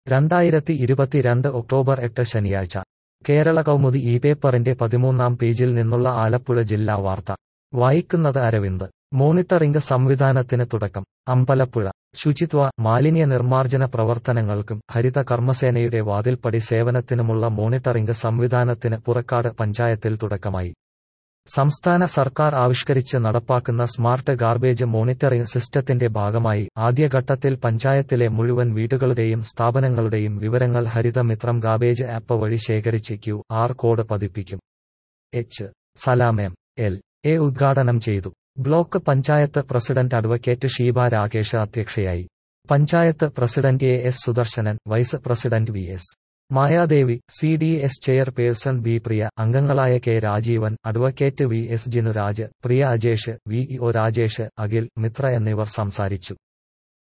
രണ്ടായിരത്തി ഇരുപത്തിരണ്ട് ഒക്ടോബർ എട്ട് ശനിയാഴ്ച കേരള കൗമുദി ഈ പേപ്പറിന്റെ പതിമൂന്നാം പേജിൽ നിന്നുള്ള ആലപ്പുഴ ജില്ലാ വാർത്ത വായിക്കുന്നത് അരവിന്ദ് മോണിറ്ററിംഗ് സംവിധാനത്തിന് തുടക്കം അമ്പലപ്പുഴ ശുചിത്വ മാലിന്യ നിർമ്മാർജ്ജന പ്രവർത്തനങ്ങൾക്കും ഹരിത കർമ്മസേനയുടെ വാതിൽപ്പടി സേവനത്തിനുമുള്ള മോണിറ്ററിംഗ് സംവിധാനത്തിന് പുറക്കാട് പഞ്ചായത്തിൽ തുടക്കമായി സംസ്ഥാന സർക്കാർ ആവിഷ്കരിച്ച് നടപ്പാക്കുന്ന സ്മാർട്ട് ഗാർബേജ് മോണിറ്ററിംഗ് സിസ്റ്റത്തിന്റെ ഭാഗമായി ആദ്യഘട്ടത്തിൽ പഞ്ചായത്തിലെ മുഴുവൻ വീടുകളുടെയും സ്ഥാപനങ്ങളുടെയും വിവരങ്ങൾ ഹരിതമിത്രം ഗാർബേജ് ആപ്പ് വഴി ശേഖരിച്ച് ക്യു ആർ കോഡ് പതിപ്പിക്കും H Salam M L A ഉദ്ഘാടനം ചെയ്തു block panchayat president advocate Sheeba Rakesh അധ്യക്ഷയായി panchayat president A S Sudarsanan vice president V S Mayadevi C D S chairperson B Priya അംഗങ്ങളായ K Rajeevan advocate V S Jinuraj Priya Ajesh V O Rajesh Akhil Mithra എന്നിവർ സംസാരിച്ചു